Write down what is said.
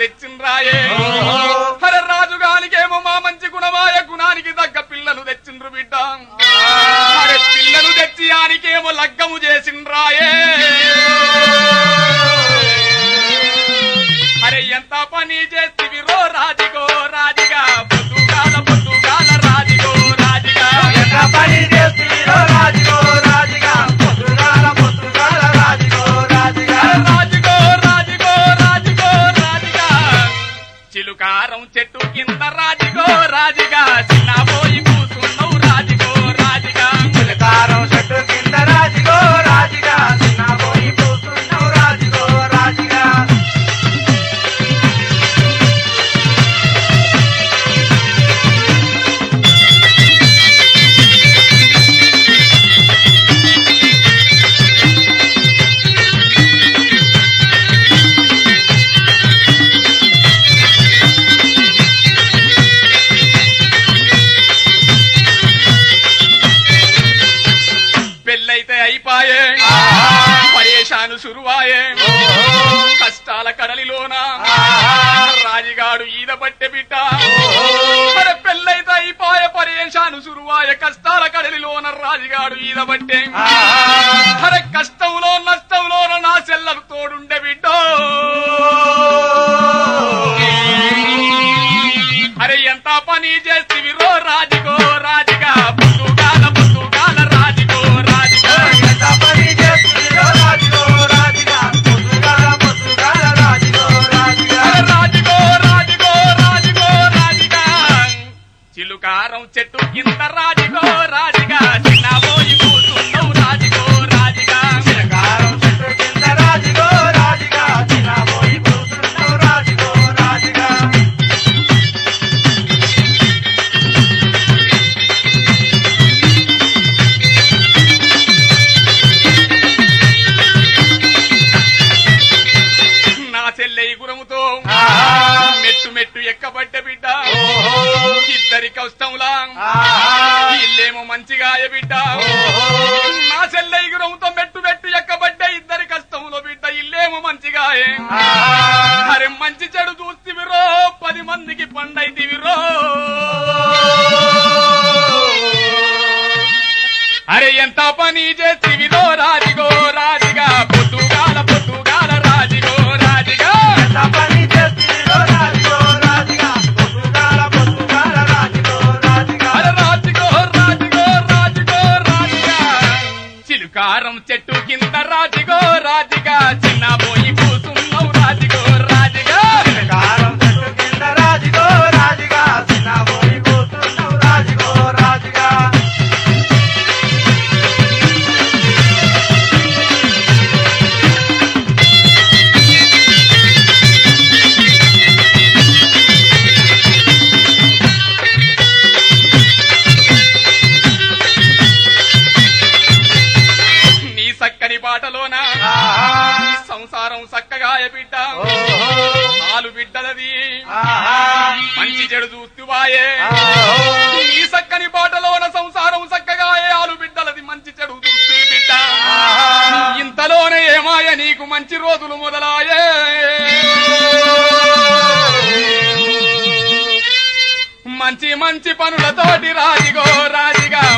తెచ్చిండ్రాయే అరే రాజుగానికేమో మా మంచి గుణమాయ గుణానికి తగ్గ పిల్లలు తెచ్చిండ్రు బిడ్డ అరే పిల్లలు తెచ్చి ఆనికేమో లగ్గము చేసిండ్రాయే అరే ఎంత పని చేస్తివిరో రాజిగో రాజిగా పొద్దుగాల పొద్దుగాల రాజిగో రాజిగా ఎంత పని చేస్తుందో రాజుగో రాజుగా పొద్దుగాల పొద్దుగాల రాజుగో రాజుగా రాజుగో రాజుగో రాజుగో రాజుగా చిలుకారం చెట్టు కింద రాజుగో రాజుగా చిన్నబోయి కూసున్నావు రాజుగో రాజుగా చిలకారం చెట్టు కింద రాజుగో రాజుగా చిన్నబోయి కూస్తున్నావు రాజుగో రాజుగా పెళ్ళైతే అయిపాయే పరేషాను సురువాయే కష్టాల కడలిలోన రాజుగాడు ఈద పట్టె బిడ్డ అరే పెళ్ళైతే అయిపాయే పరేషాను సురువాయే కష్టాల కడలిలోన రాజుగాడు ఈద పట్టే అరే కష్టంలో నష్టంలోన నా చెల్లలు తోడుండే బిడ్డ అరే ఎంత పని చేస్తివి రో రాజుగో రాజుగా పొద్దుగాల పొద్దుగాల రాజుగో రాజుగా ఎంత పని చేస్తుందో రాజుగో రాజుగా పొద్దుగాల పొద్దుగాల రాజుగో రాజుగా అరే రాజుగో రాజుగో రాజుగో రాజుగా చిలుకారం చెట్టు కింద రాజుగో రాజుగా చిన్నబోయి కూతున్నావు రాజుగో రాజుగా చిలకారం చెట్టు కింద రాజుగో రాజుగా చిన్నబోయి కూస్తున్నావు రాజుగో రాజుగా నా చెల్లె గురముతో మెట్టు మెట్టు ఎక్కబడ్డ బిడ్డ ఇద్దరి కష్టంలా ఇల్లేమో మంచిగా బిడ్డ నా చెల్లె గురముతో మెట్టు మెట్టు ఎక్కబడ్డ ఇద్దరి కష్టంలో బిడ్డ ఇల్లేమో మంచిగా అరే మంచి చెడు చూస్తివిరో పది మందికి పండైతివిరో అరే ఎంత పని చేతివిరో రాజిగో రాజిగా పొద్దుగాల పొద్దుగాల రాజిగో రాజిగా ఎంత పని చేస్తుందో రాజుగో రాజుగా పొద్దుగాల పొద్దుగాల రాజుగో రాజుగా అరే రాజిగో రాజిగో రాజిగో రాజిగా చిలుకారం చెట్టు కింద రాజిగో రాజిగా చిన్న పోయి కూసున్నావు రాజిగో రాజిగా చిలకారం చెట్టు కింద రాజుగో రాజుగా చిన్నబోయి కూస్తున్నావు రాజుగో రాజుగా నీ సక్కని బాటలోన సంసారం చక్కగా బిడ్డ ఆలు బిడ్డలది మంచి చెడు చూస్తువాయే నీ సక్కని బాటలోన సంసారం చక్కగా ఆలు బిడ్డలది మంచి చెడు చూస్తూ బిడ్డ ఇంతలోనే ఏమాయ నీకు మంచి రోజులు మొదలాయే మంచి మంచి పనులతోటి రాజిగో రాజిగా